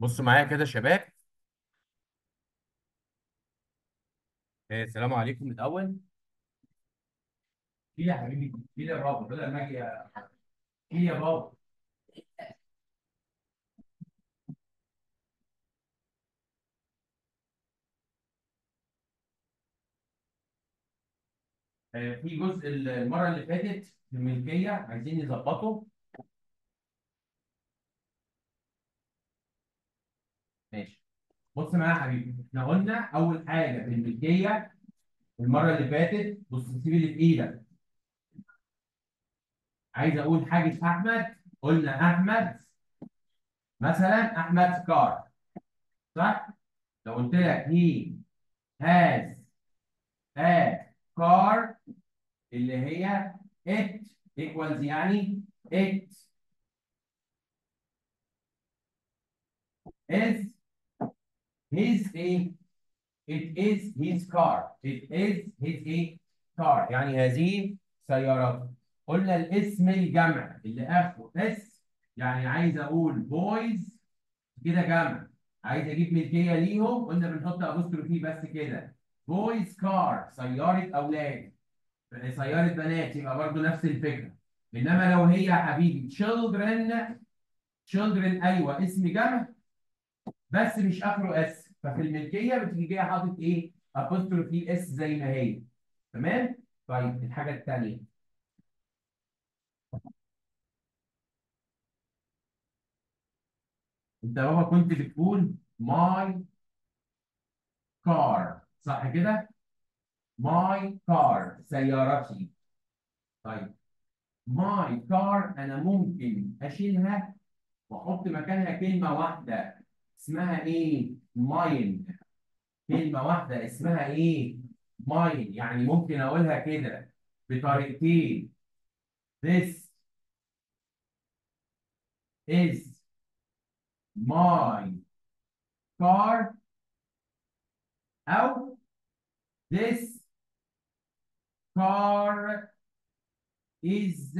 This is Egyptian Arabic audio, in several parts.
بصوا معايا كده يا شباب إيه، السلام عليكم من الاول في يا حبيبي في يا بابا بدل ما اجي في يا بابا آه، في جزء المره اللي فاتت في الملكيه عايزين نظبطه ماشي بص معايا يا حبيبي احنا قلنا اول حاجه في الملكيه المره اللي فاتت بص سيب اللي في ايدك عايز اقول حاجه احمد قلنا احمد مثلا احمد كار صح لو قلت لك he has a car اللي هي it equals يعني it is his a it is his car it is his a car يعني هذه سيارته قلنا الاسم الجمع اللي اخره اس يعني عايز اقول بويز كده جمع عايز اجيب ملكيه ليهم قلنا بنحط ابوستروفي بس كده بويز كار سياره اولاد سياره بنات يبقى برضه نفس الفكره انما لو هي يا حبيبي children children ايوه اسم جمع بس مش اخره اس ففي الملكيه بتيجي جايه حاطط ايه؟ ابوستروفي اس زي ما هي تمام؟ طيب الحاجه الثانيه انت يا بابا كنت بتقول ماي كار صح كده؟ ماي كار سيارتي طيب ماي كار انا ممكن اشيلها واحط مكانها كلمه واحده اسمها ايه؟ ماين كلمه واحده اسمها ايه؟ ماين يعني ممكن اقولها كده بطريقتين This is my car أو this car is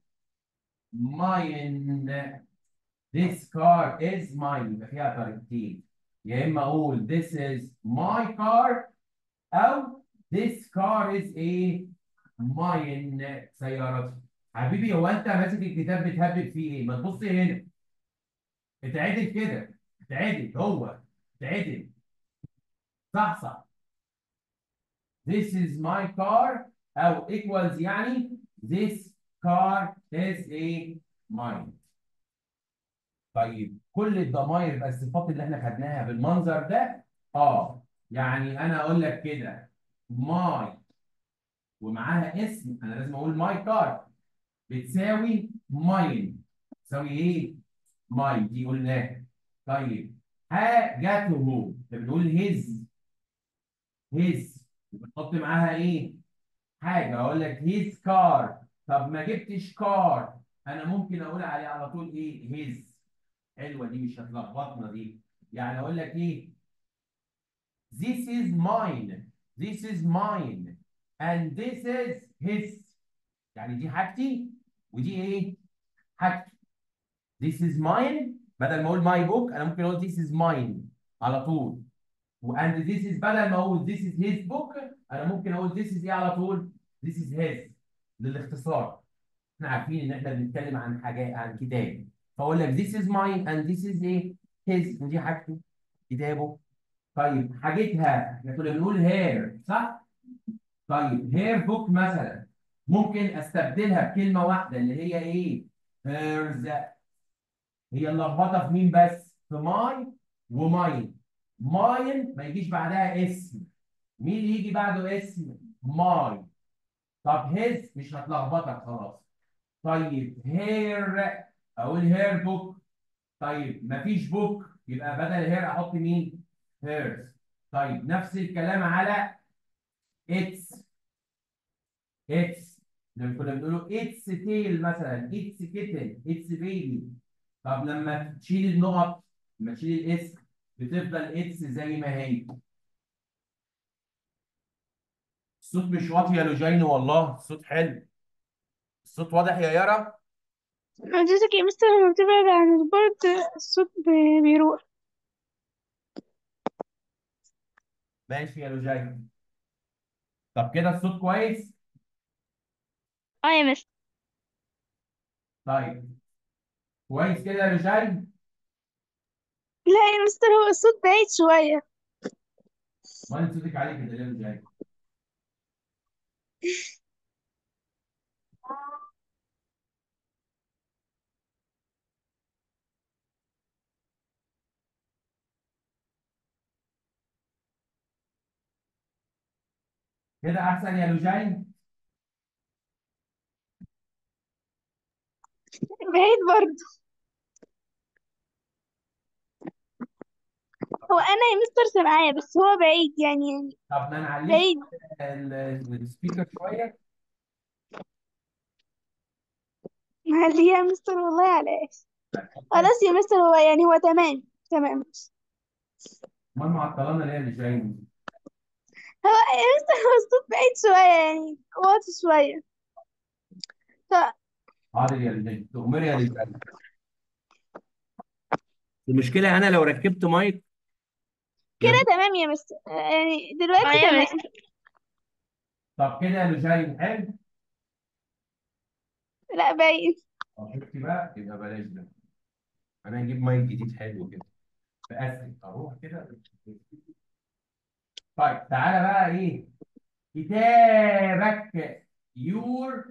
mine this car is mine يبقى فيها طريقتين يا إما أقول this is my car أو this car is a mine سيارتي حبيبي هو أنت ماسك الكتاب بتهبب فيه إيه؟ ما تبص هنا اتعدل كده اتعدل هو اتعدل صح صح This is my car أو equals يعني this car is a mine. طيب كل الضمائر يبقى الصفات اللي احنا خدناها بالمنظر ده اه يعني انا اقول لك كده my ومعاها اسم انا لازم اقول my car بتساوي mine تساوي ايه؟ mine دي قلناها طيب حاجته بنقول his his بنحط معاها ايه؟ حاجه اقول لك هيز كار طب ما جبتش كار انا ممكن اقول عليه على طول ايه؟ هيز حلوه دي مش هتلخبطنا دي يعني اقول لك ايه؟ This is mine This is mine and this is his يعني دي حاجتي ودي ايه؟ حاجتي This is mine بدل ما اقول my book انا ممكن اقول this is mine على طول and this is بدل ما اقول this is his book انا ممكن اقول this is ايه على طول this is his للاختصار احنا عارفين ان احنا بنتكلم عن حاجه عن كتاب فاقول لك this is mine and this is ايه his ودي حاجته كتابه طيب حاجتها احنا كنا بنقول hair صح طيب hair book مثلا ممكن استبدلها بكلمه واحده اللي هي ايه hers هي اللخبطه في مين بس في ماي وماين ماين ما يجيش بعدها اسم مين اللي يجي بعده اسم ماي طب هيز مش هتلخبطك خلاص طيب هير اقول هير بوك طيب مفيش بوك يبقى بدل هير احط مين هيرز طيب نفس الكلام على اتس اتس لما كنا بنقوله اتس تيل مثلا اتس كيتل اتس بيبي طب لما تشيل النقط لما تشيل الاسم بتفضل اتس زي ما هي الصوت مش واطي يا لوجين والله الصوت حلو الصوت واضح يا يارا حضرتك يا مستر لما بتبعد عن البورد الصوت بي- بيروح ماشي يا لوجاي طب كده الصوت كويس اه يا مستر طيب كويس كده يا لوجاي لا يا مستر هو الصوت بعيد شوية ما انت صوتك عالي كده ليه يا لوجاي كده احسن يا لوجاي بعيد برضه هو انا يا مستر سامعاه بس هو بعيد يعني يعني طب ما نعليش بعيد ال- السبيكر شويه معلي يا مستر والله على ايش كده خلاص يا مستر هو يعني هو تمام تمام امال معطلانا ليه يا لوجاي هو يا مستر هو الصوت بعيد شوية يعني واطي شوية ف- حاضر يا لوجاي تؤمري يا لوجاي المشكله انا لو ركبت مايك كده يا تمام يا مستر يعني اه دلوقتي يا تمام مستر طب كده يا لوجاي حلو لا بعيد طب شفتي بقى يبقى بلاش ده انا هجيب مايك جديد حلو كده بأسف اروح كده طيب تعالى بقى ايه كتابك يور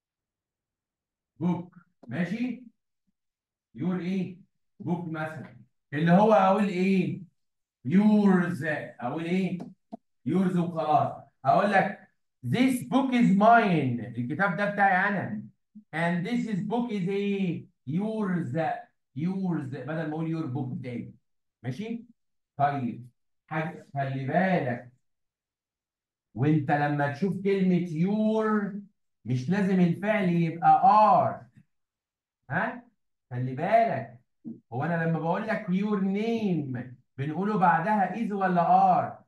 بوك ماشي يور ايه بوك مثلا اللي هو اقول ايه يورز اقول ايه يورز وخلاص هقول لك this book is mine الكتاب ده بتاعي انا and this is book is ايه yours yours بدل ما اقول your book تاني ماشي طيب حاجه خلي بالك وانت لما تشوف كلمه يور مش لازم الفعل يبقى ار ها خلي بالك هو انا لما بقول لك يور نيم بنقوله بعدها از ولا ار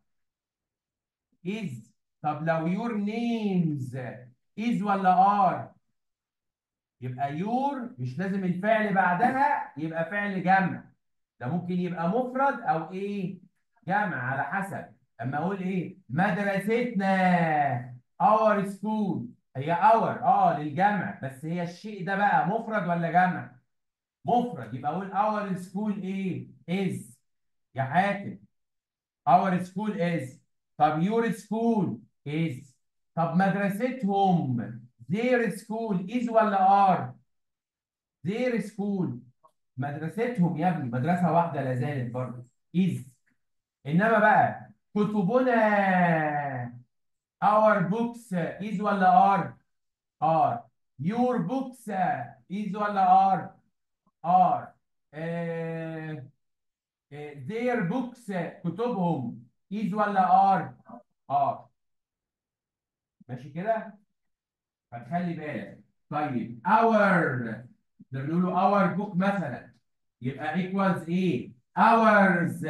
از طب لو يور نيمز از ولا ار يبقى يور مش لازم الفعل بعدها يبقى فعل جمع ده ممكن يبقى مفرد او ايه جمع على حسب اما اقول ايه مدرستنا اور سكول هي اور اه للجمع بس هي الشيء ده بقى مفرد ولا جمع مفرد يبقى اقول اور سكول ايه از يا حاتم اور سكول از طب يور سكول از طب مدرستهم their school is ولا are their school مدرستهم يا ابني مدرسة واحدة لا زالت برضه is إنما بقى كتبنا our books is ولا are are your books is ولا are are آه، آه، their books كتبهم is ولا are are ماشي كده فتخلي بالك طيب our ده بنقوله our book مثلا يبقى equals ايه ours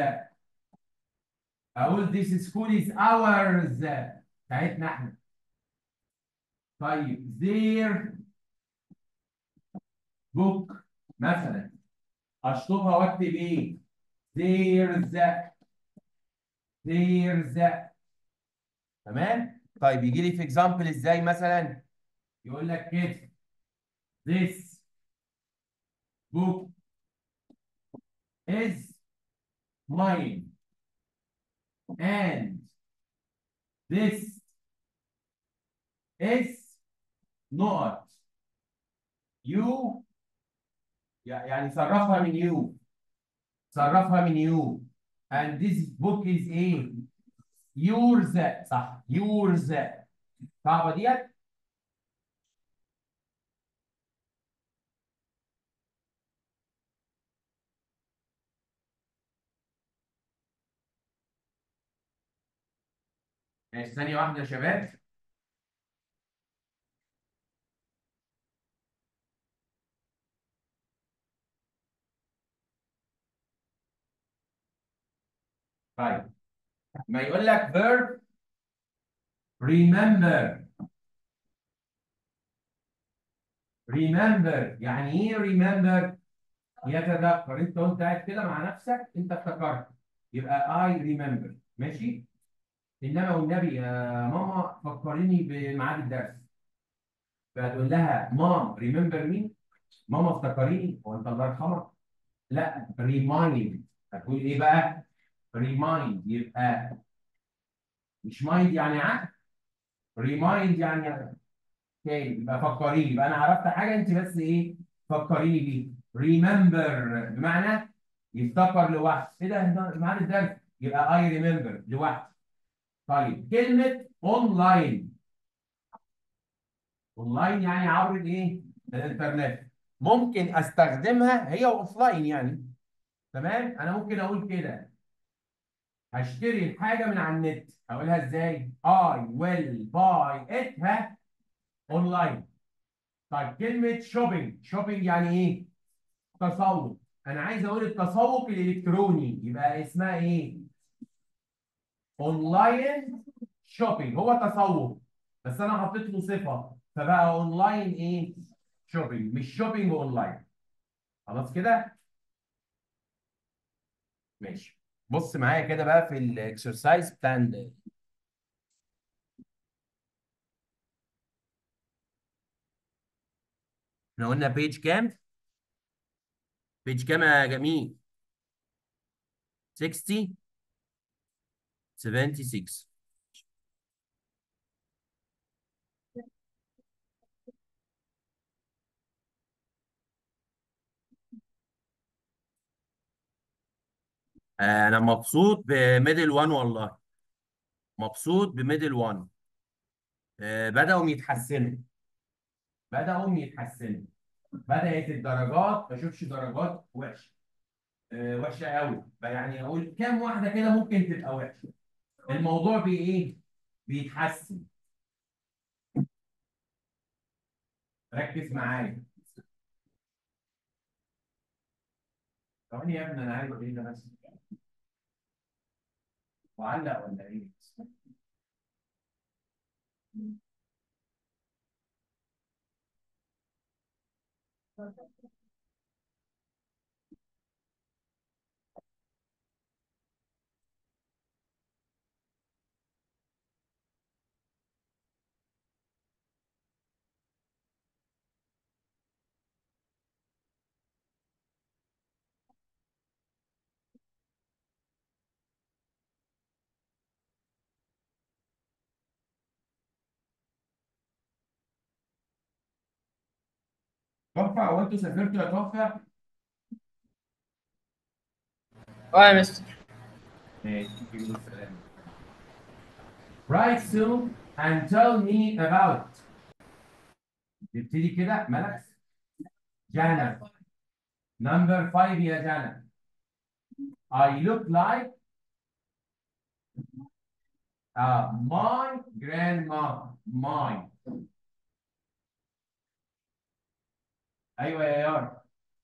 اقول this school is ours بتاعتنا احنا طيب their book مثلا اشطبها واكتب ايه theirs theirs تمام طيب يجي لي في اكزامبل ازاي مثلا يقول لك كده this book is mine and this is not you يعني صرفها من you صرفها من you and this book is ايه yours صح yours صعبة ديت ماشي ثانية واحدة يا شباب طيب ما يقول لك verb remember remember يعني ايه remember يتذكر انت وانت قاعد كده مع نفسك انت افتكرت يبقى I remember ماشي انما والنبي يا ماما فكريني بميعاد الدرس فهتقول لها مام ريمبر مين ماما افتكريني هو انت الله يرحمك لا ريمايند هتقول ايه بقى ريمايند يبقى مش مايند يعني عقل ريمايند يعني اوكي يبقى فكريني يبقى انا عرفت حاجه انت بس ايه فكريني بيه ريمبر بمعنى يفتكر لوحده ايه ده ده ميعاد الدرس يبقى اي ريمبر لوحده طيب كلمه اونلاين اونلاين يعني عبر الايه الانترنت ممكن استخدمها هي اوفلاين يعني تمام انا ممكن اقول كده هشتري الحاجه من على النت هقولها ازاي I will buy it ها اونلاين طيب كلمه شوبينج شوبينج يعني ايه تسوق انا عايز اقول التسوق الالكتروني يبقى اسمها ايه اونلاين شوبينج هو تسوق بس انا حطيت له صفه فبقى اونلاين ايه شوبينج مش شوبينج اونلاين خلاص كده ماشي بص معايا كده بقى في الاكسرسايز بتاع ال- احنا قلنا بيج كام بيج كام يا جميل 60 76 آه، انا مبسوط بميدل 1 والله مبسوط بميدل 1 آه، بدأوا يتحسنوا بدأوا يتحسنوا بدأت الدرجات ما اشوفش درجات وحشه آه، وحشه قوي يعني اقول كام واحده كده ممكن تبقى وحشه الموضوع بي ايه بيتحسن ركز معايا ثواني يا ابني انا عايز ايه ده بس وعلق ولا ايه تحفه هو انتوا سافرتوا يا تحفه اه يا مستر ماشي يقول السلام Write soon and tell me about نبتدي كده ملك جانا نمبر 5 يا جانا I look like uh, my grandma my ايوه يا يار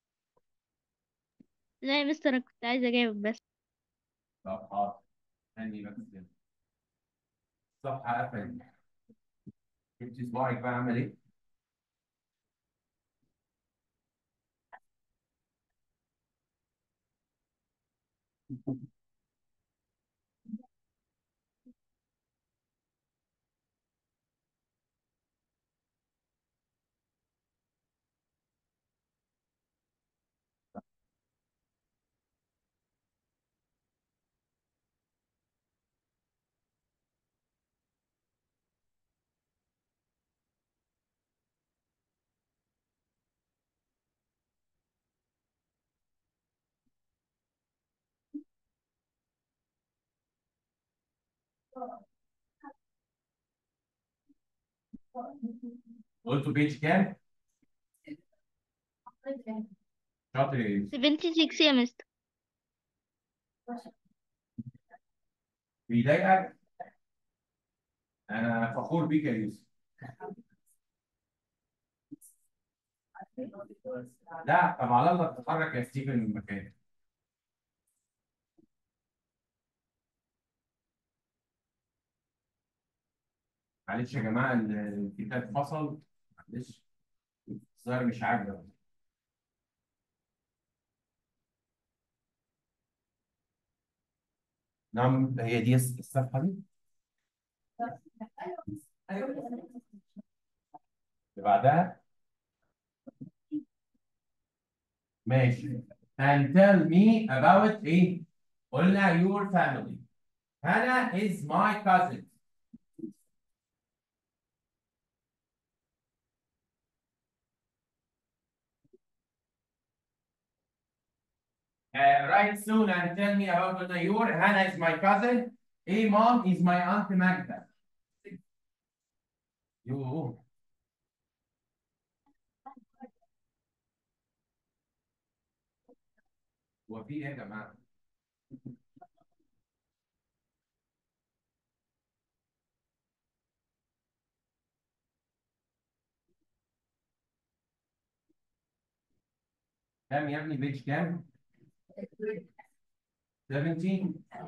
لا يا مستر انا كنت عايزه اجاوب بس طب حاضر اني بس كده. الصفحه قفلت جبت صباعك بقى عمل ايه؟ قلتوا بيج كام؟ شاطر يا يوسف 76 يا مستر بيضايقك؟ انا فخور بيك يا يوسف لا طب على الله تتحرك يا ستيفن من مكانك معلش يا جماعه الكتاب فصل معلش الظاهر مش عاجبك نعم هي دي الصفحه دي اللي بعدها ماشي and tell me about ايه قلنا your family Hannah is my cousin Uh, write soon and tell me about قلنا your Hannah is my cousin A mom is my aunt Magda يوه هو في ايه يا جماعه؟ كام يا ابني بيج كام؟ 17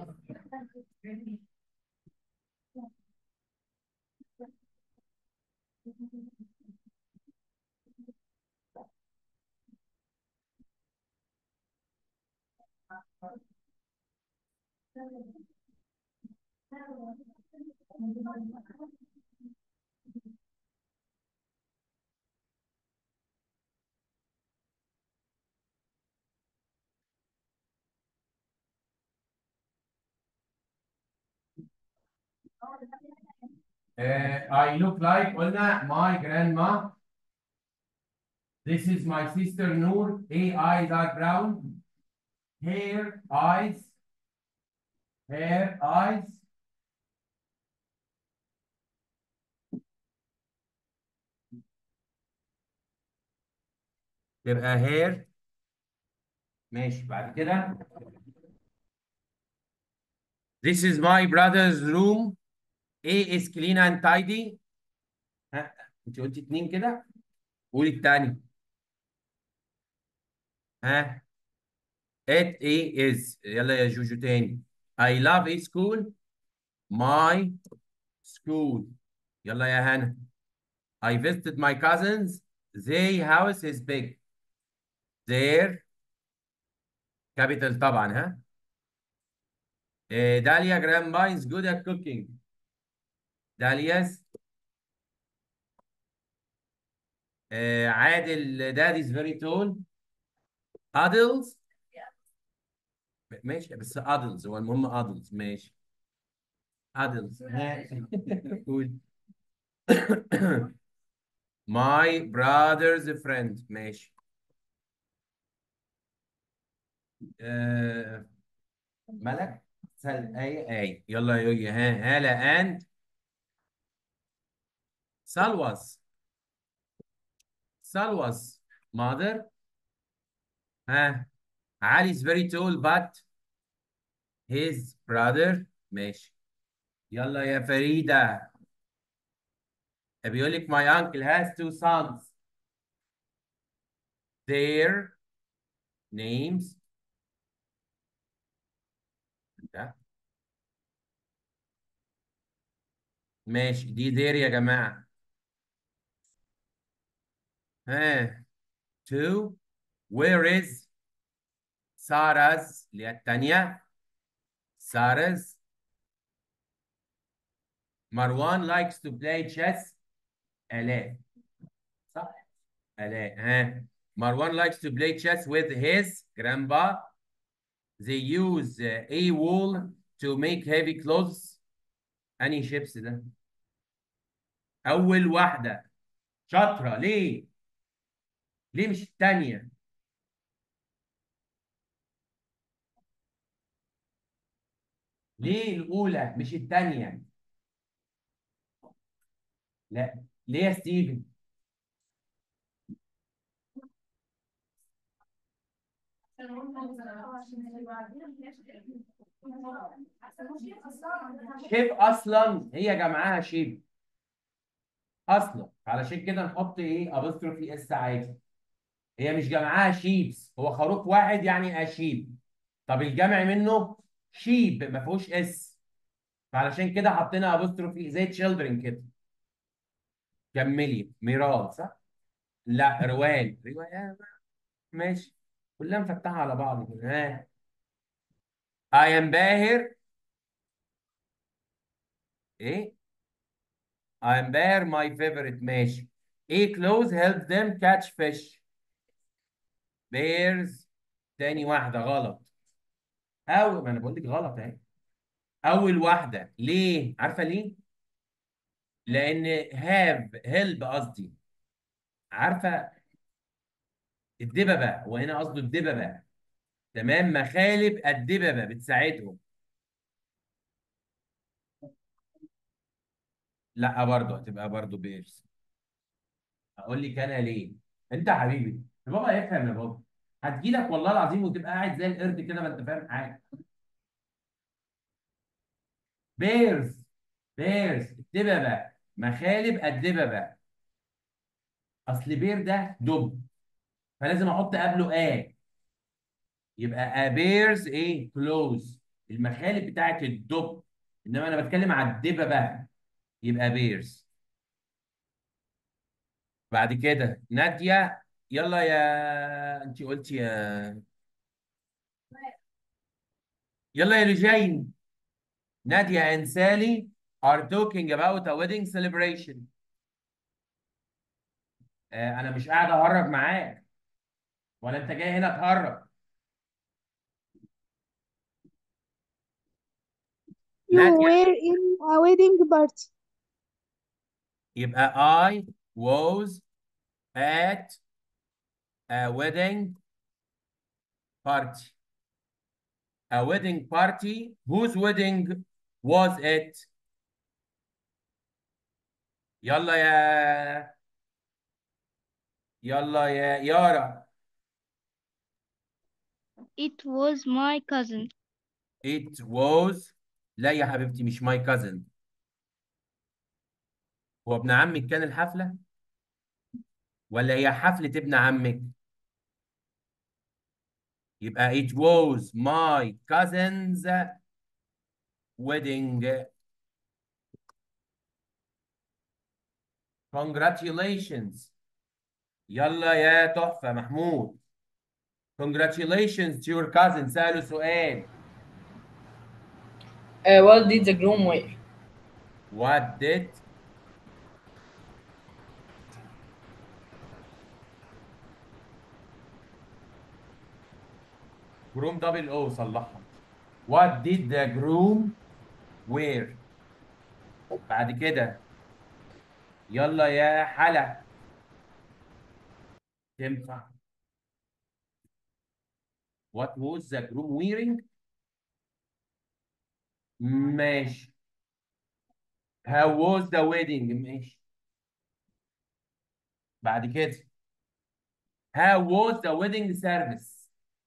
Uh, I look like قلنا my grandma. This is my sister Noor. A eyes are brown. Hair, eyes. Hair, eyes. تبقى hair. ماشي بعد كده. This is my brother's room. A is clean and tidy. ها انت قلتي اتنين كده قولي التاني ها it A is يلا يا جوجو تاني I love a school my school يلا يا هنا I visited my cousins their house is big their capital طبعا ها داليا grandma is good at cooking داليا's آه عادل dad is very tall adults ماشي بس adults هو المهم adults ماشي adults ها. قول my brother's friend ماشي آه ملك سل اي اي يلا يا يويا ها هلا and سلوس سلوس mother ها علي is very tall but his brother ماشي يلا يا فريدة بيقول لك my uncle has two sons their names ده ماشي دي their يا جماعة ها two where is سارز اللي هي التانية سارز مروان likes to play chess آلاء صح آلاء ها مروان likes to play chess with his grandpa they use uh, a wool to make heavy clothes أنهي شيبس ده أول واحدة شاطرة ليه ليه مش التانية ليه الأولى مش التانية لا ليه يا ستيفن شيب اصلا هي جمعها شيب اصلا علشان كده نحط ايه ابوستروفي اس عادي هي مش جمعها شيبس هو خروف واحد يعني اشيب طب الجمع منه شيب ما فيهوش اس فعلشان كده حطينا ابوستروفي زي تشيلدرن كده كملي ميرال صح لا روان روان ماشي كلها مفتحه على بعض كده ها I am باهر ايه I'm bear my favorite ماشي ايه clothes help them catch fish bears تاني واحدة غلط أو ما أنا بقول لك غلط أهي أول واحدة ليه؟ عارفة ليه؟ لأن have help قصدي عارفة الدببة وهنا قصده الدببة تمام مخالب الدببة بتساعدهم لا برضه هتبقى برضه بيرز هقول لك أنا ليه؟ أنت يا حبيبي يا بابا يفهم يا بابا هتجيلك والله العظيم وتبقى قاعد زي القرد كده ما أنت فاهم حاجة بيرز بيرز الدببة مخالب الدببة اصل بير ده دب فلازم احط قبله ا يبقى ابيرز ايه كلوز المخالب بتاعت الدب انما انا بتكلم على الدببة يبقى بيرز بعد كده نادية يلا يا انت قلتي يا يلا يا رجين نادية and Sally are talking about a wedding celebration آه انا مش قاعد اهرج معاك ولا انت جاي هنا تهرج You نادية were in a wedding party. يبقى I was at a wedding party a wedding party whose wedding was it يلا يا يلا يا يارا It was my cousin. it was لا يا حبيبتي مش my cousin هو ابن عمك كان الحفلة ولا هي حفلة ابن عمك يبقى it was my cousin's wedding congratulations يلا يا تحفة محمود congratulations to your cousin سألوا سؤال Uh, what did the groom wear? what did groom double O صلحها what did the groom wear بعد كده يلا يا حلا تنفع what was the groom wearing ماشي how was the wedding ماشي بعد كده how was the wedding service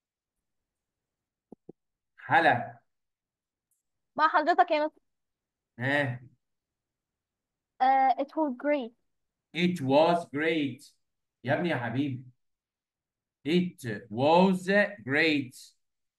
حلا مع حضرتك يا مستر ها uh, it was great it was great يا ابني يا حبيبي it was great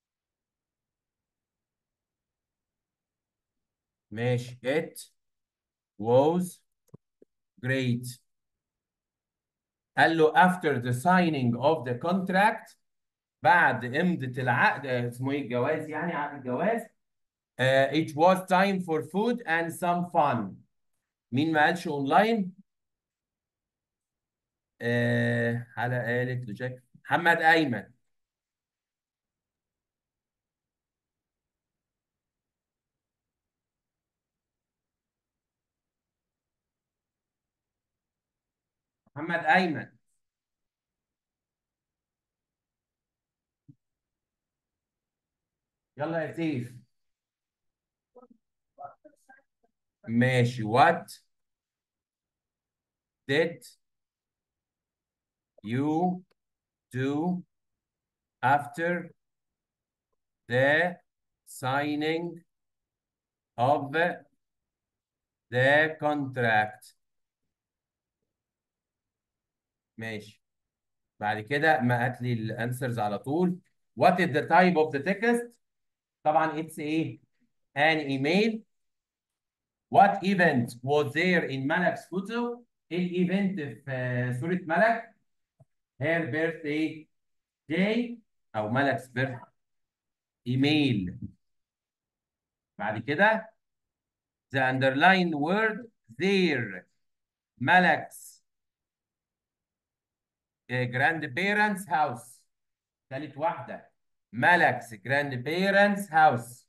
ماشي it was great قال له after the signing of the contract بعد إمضة العقد آه، اسمه ايه الجواز يعني عقد الجواز آه، it was time for food and some fun مين ما قالش اونلاين آه حلا قالت لجاك محمد ايمن محمد ايمن يلا يا سيف ماشي what did you do after the signing of the contract ماشي بعد كده ما هات لي الانسرز على طول what is the type of the text طبعا it's ايه an email what event was there in ملك's photo الايفنت في صورة ملك her birthday day او ملك's birthday ايميل بعد كده the underlined word their ملك's grandparents house ثالث واحدة ملك's grandparents house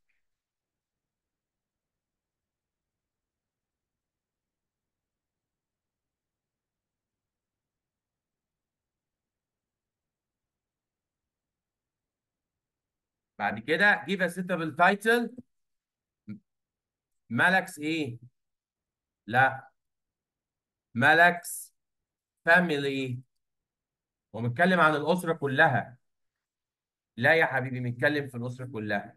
بعد كده give a suitable title ملك's ايه؟ لا ملك's family ومتكلم عن الأسرة كلها لا يا حبيبي بنتكلم في الأسرة كلها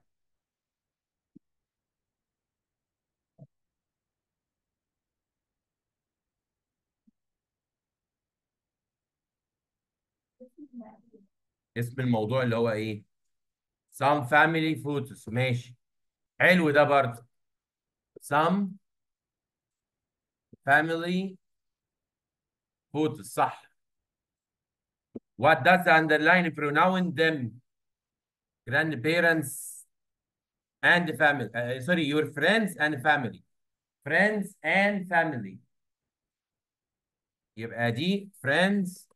اسم الموضوع اللي هو ايه؟ some family photos ماشي حلو ده برضه some family photos صح what does the underline pronoun them grandparents and family uh, sorry your friends and family friends and family يبقى دي friends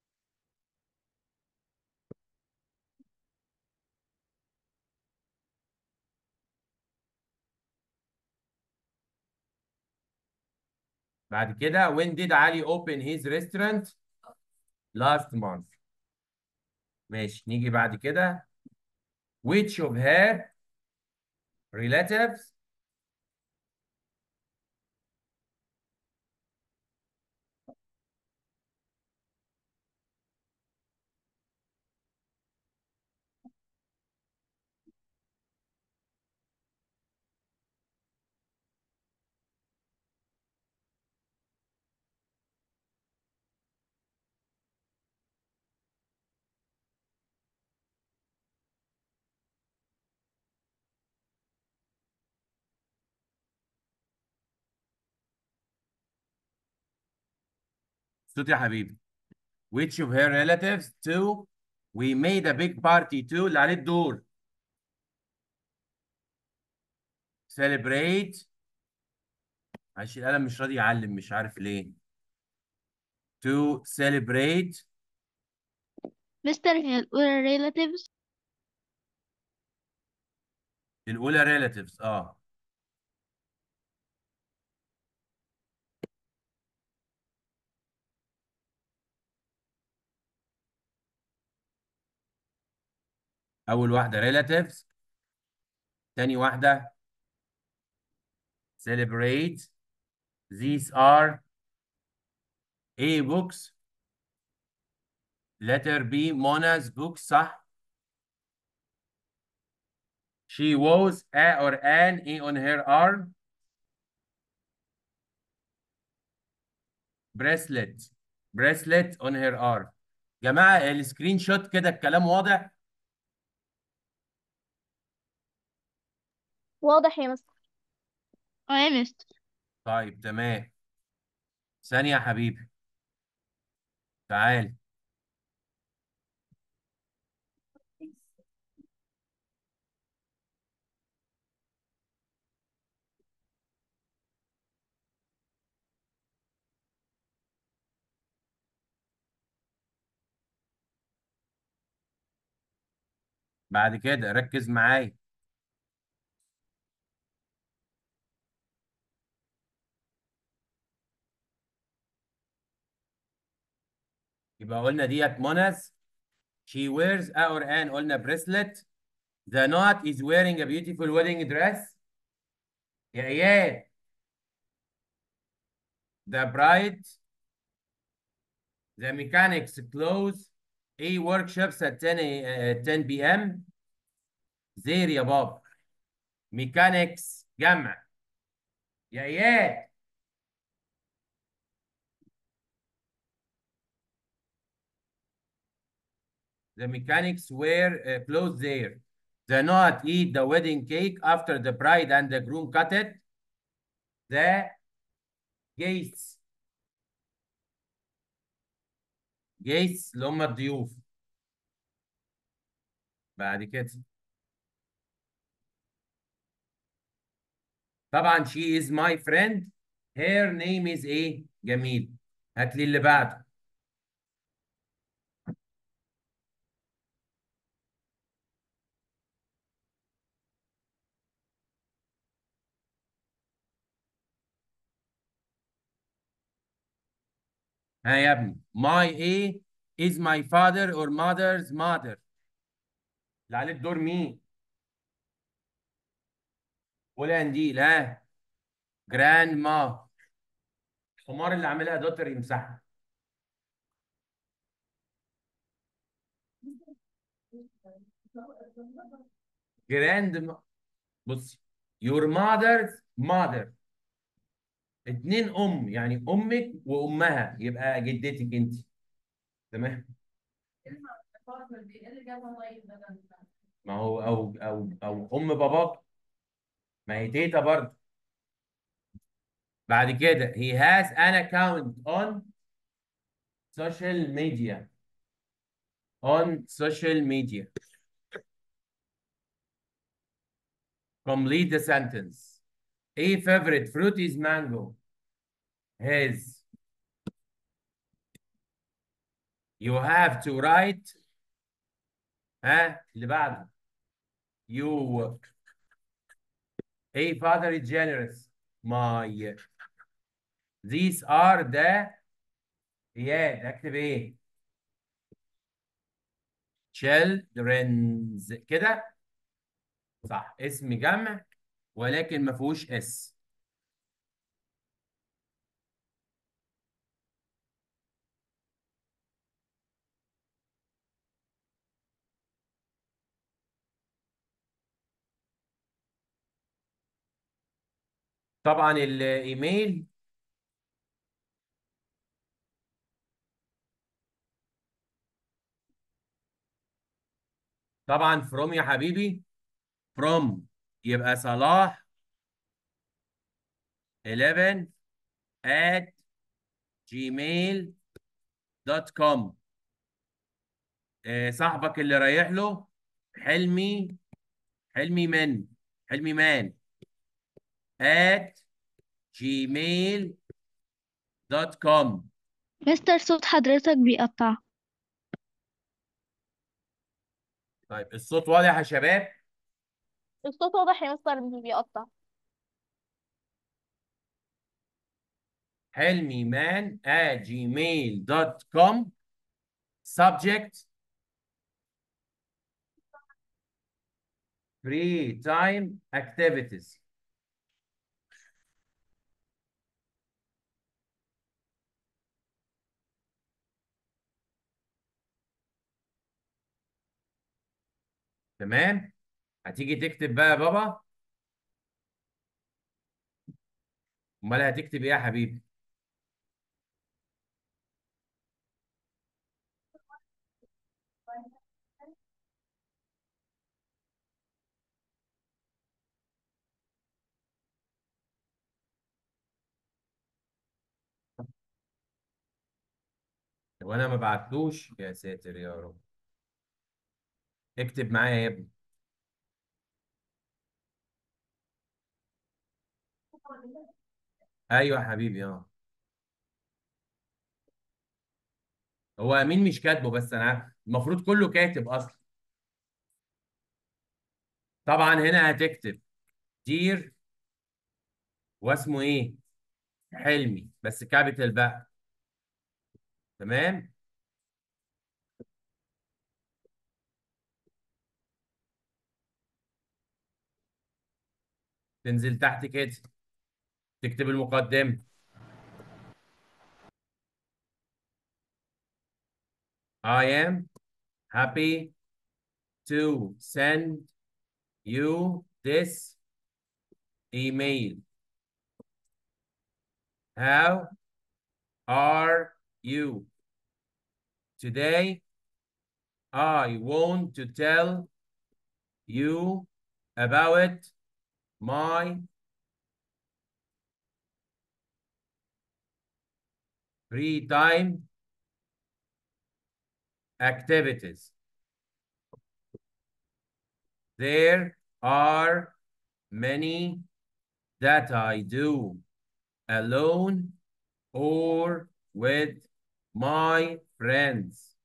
بعد كده when did Ali open his restaurant last month ماشي نيجي بعد كده which of her relatives صوت يا حبيبي which of her relatives to we made a big party to اللي عليه الدور celebrate معلش القلم مش راضي يعلم مش عارف ليه to celebrate Mr. هي الأولى relatives الأولى relatives اه أول واحدة relatives تاني واحدة celebrate these are A books letter B Mona's books صح she was a or an A on her arm bracelet bracelet on her arm جماعة السكرين شوت كده الكلام واضح واضح يا مستر اه يا مستر طيب تمام ثانية يا حبيبي تعال بعد كده ركز معايا يبقى قلنا ديت منس she wears a or an قلنا bracelet the knot is wearing a beautiful wedding dress يا اياد the bride the mechanics close a workshops at 10 a- uh, 10 p.m. زير يا بابا mechanics جمع يا اياد The mechanics wear uh, clothes there. The not eat the wedding cake after the bride and the groom cut it. The guests guests اللي هم الضيوف. بعد كده طبعا she is my friend her name is ايه جميل هات لي اللي بعده ها يا ابني my ايه is my father or mother's mother اللي عليه الدور مين قول يا قنديل ها جراند ما الحمار اللي عاملها دوتر يمسحها جراند ما بصي your mother's mother اتنين ام يعني امك وامها يبقى جدتك انت تمام ما هو او او او ام باباك ما هي تيتا برضه بعد كده he has an account on social media on social media complete the sentence a favorite fruit is mango his you have to write ها اللي بعده you a father is generous my these are the اياد اكتب ايه children's كده صح اسم جمع ولكن ما فيهوش اس طبعا الايميل طبعا فروم يا حبيبي فروم يبقى صلاح 11 at gmail دوت كوم صاحبك اللي رايح له حلمي حلمي من حلمي مان at gmail دوت كوم مستر صوت حضرتك بيقطع طيب الصوت واضح يا شباب الصوت واضح يا مستر مش بيقطع حلمي مان at gmail دوت كوم subject free time activities تمام هتيجي تكتب بقى يا بابا امال هتكتب ايه يا حبيبي وانا ما بعتلوش يا ساتر يا رب اكتب معايا يا ابني ايوه يا حبيبي اه هو مين مش كاتبه بس انا عارف المفروض كله كاتب اصلا طبعا هنا هتكتب دير واسمه ايه حلمي بس كابيتال بقى تمام تنزل تحت كده تكتب المقدمة I am happy to send you this email. How are you? Today, I want to tell you about my free time activities. There are many that I do. alone or with my friends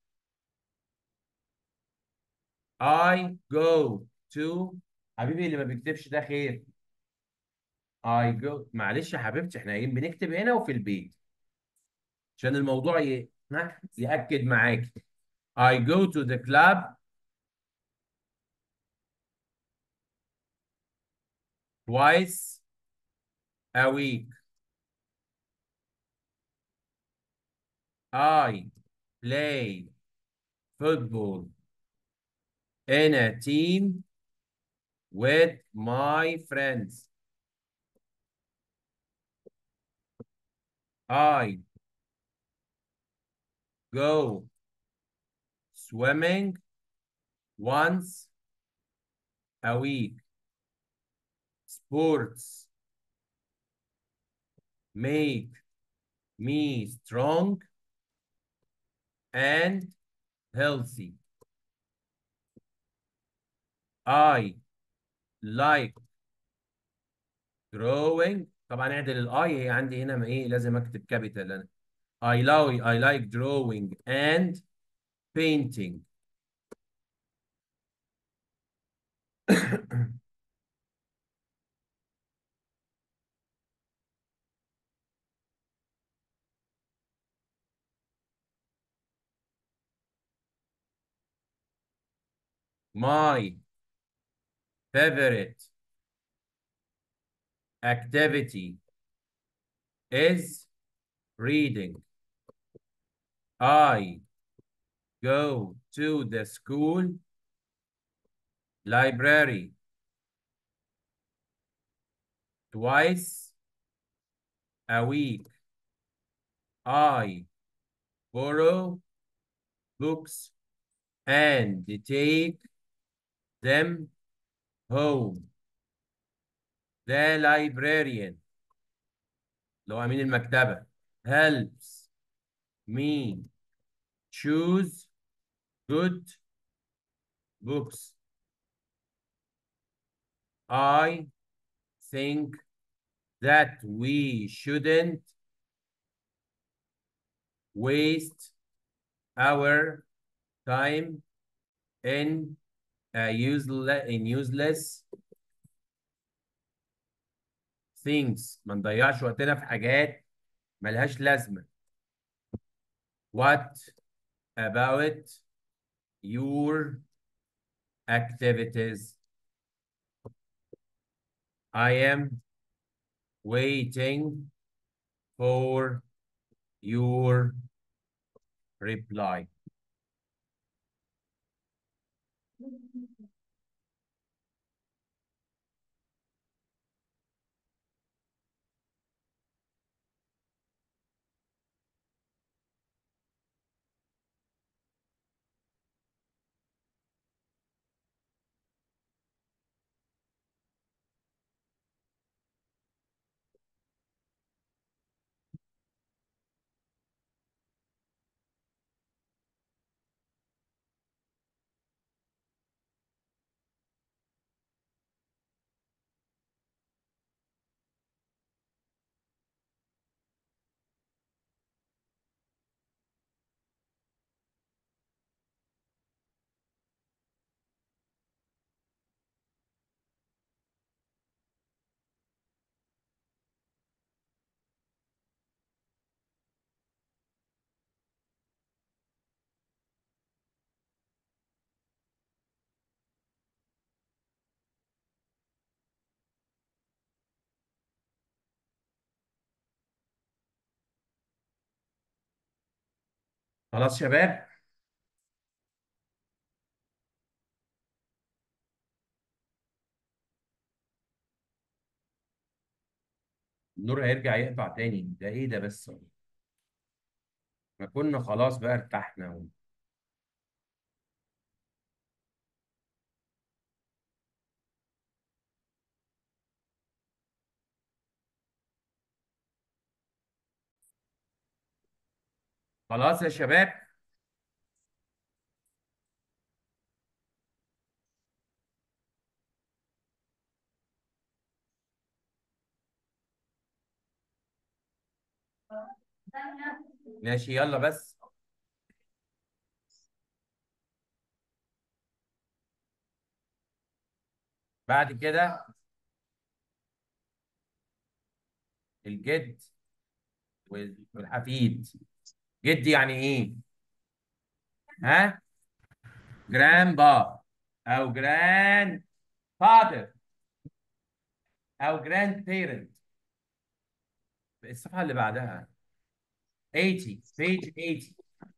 I go to حبيبي اللي ما بيكتبش ده خير I go معلش يا حبيبتي احنا قايلين بنكتب هنا وفي البيت عشان الموضوع ي... ها؟ يأكد معاك I go to the club twice a week I play football in a team with my friends. I go swimming once a week. Sports make me strong and healthy. I like drawing طبعا اعدل الاي هي عندي هنا ما ايه لازم اكتب كابيتال انا I like I like drawing and painting My favorite activity is reading. I go to the school library twice a week. I borrow books and take them home. The librarian اللي هو أمين المكتبة helps me choose good books. I think that we shouldn't waste our time in uh, useless in useless things ما نضيعش وقتنا في حاجات ملهاش لازمة What about your activities? I am waiting for your reply. خلاص شباب النور هيرجع يقطع تاني ده ايه ده بس ما كنا خلاص بقى ارتحنا خلاص يا شباب ماشي يلا بس بعد كده الجد وال- والحفيد جد يعني ايه ها جراند با او جراند فادر او جراند بيرنت الصفحه اللي بعدها 80 page 80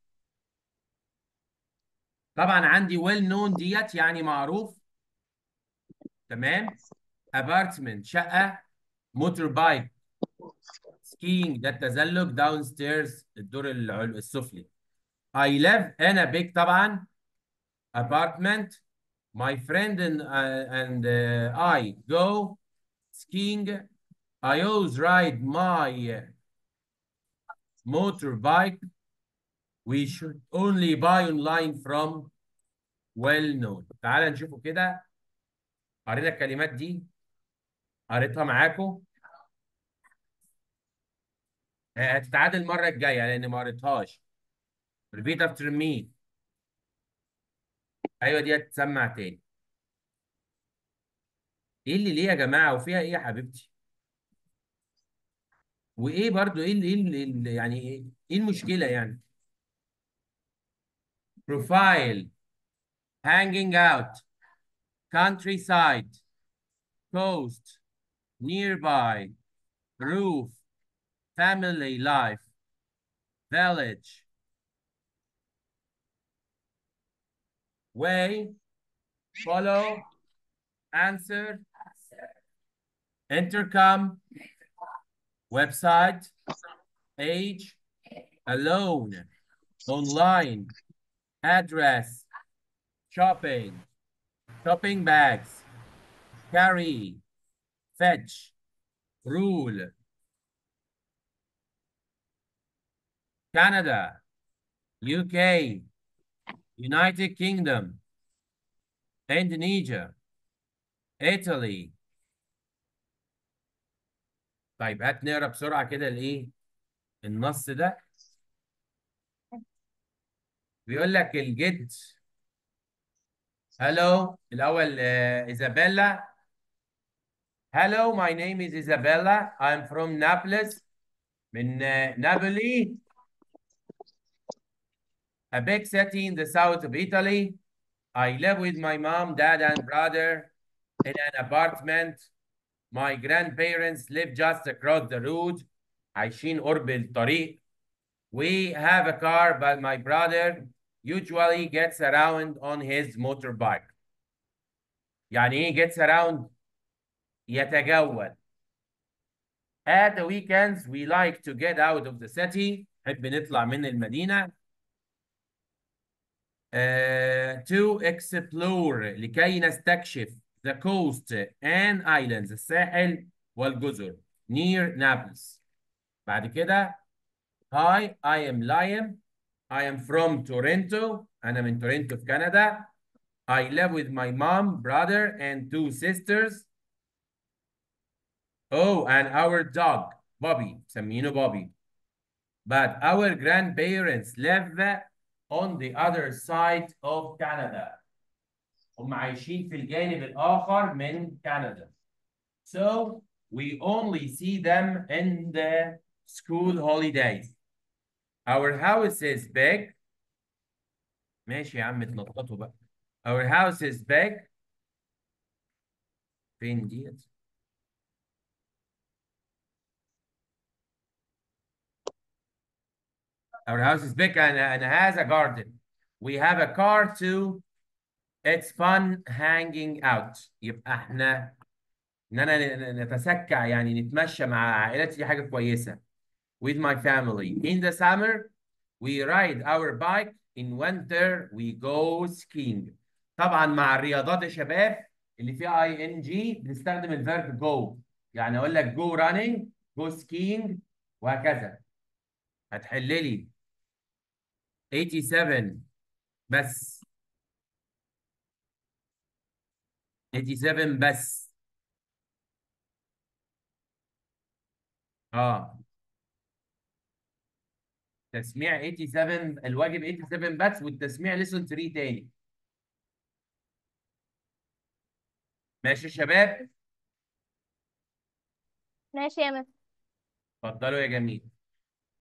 طبعا عندي well known ديت يعني معروف تمام ابارتمنت شقه موتور بايك سكينج ده التزلج داون ستيرز الدور العلو السفلي I live انا بيك طبعا apartment my friend and, uh, and uh, I go skiing I always ride my motorbike we should only buy online from well known تعال نشوفوا كده قرينا الكلمات دي قريتها معاكم آه، هتتعادل المرة الجاية لأن ما قريتهاش repeat after me أيوة دي هتسمع تاني إيه اللي ليه يا جماعة وفيها إيه يا حبيبتي وإيه برضو إيه اللي, إيه اللي اللي- يعني إيه إيه المشكلة يعني profile hanging out countryside coast nearby roof family life village way follow answer intercom website age alone online address shopping shopping bags carry fetch rule Canada UK United Kingdom Indonesia Italy طيب هات نقرا بسرعة كده الايه النص ده بيقول لك الجد هلو الأول آه، إيزابيلا Hello my name is Isabella I'm from Naples من آه، نابولي a big city in the south of Italy I live with my mom dad and brother in an apartment My grandparents live just across the road عايشين قرب الطريق We have a car but my brother usually gets around on his motorbike يعني ايه gets around يتجول At the weekends we like to get out of the city نحب نطلع من المدينة uh, to explore لكي نستكشف the coast and islands الساحل والجزر near Naples بعد كده Hi I am Liam I am from Toronto أنا من تورنتو في كندا I live with my mom brother and two sisters Oh and our dog Bobby مسمينه Bobby but our grandparents live on the other side of Canada هم عايشين في الجانب الآخر من كندا. So we only see them in the school holidays. Our house is big. ماشي يا عم اتنططوا بقى. Our house is big. فين ديت؟ Our house is big and, and has a garden. We have a car too. It's fun hanging out. يبقى احنا اننا ن- نتسكع يعني نتمشى مع عائلتي دي حاجه كويسه. With my family. In the summer we ride our bike. In winter we go skiing. طبعا مع الرياضات يا شباب اللي فيها اي ان جي بنستخدم الفيرب جو. يعني اقول لك go running, go skiing وهكذا. هتحل لي 87 بس 87 بس اه تسميع 87 الواجب 87 بس والتسميع ليسون 3 تاني ماشي يا شباب ماشي يا مستر اتفضلوا يا جميل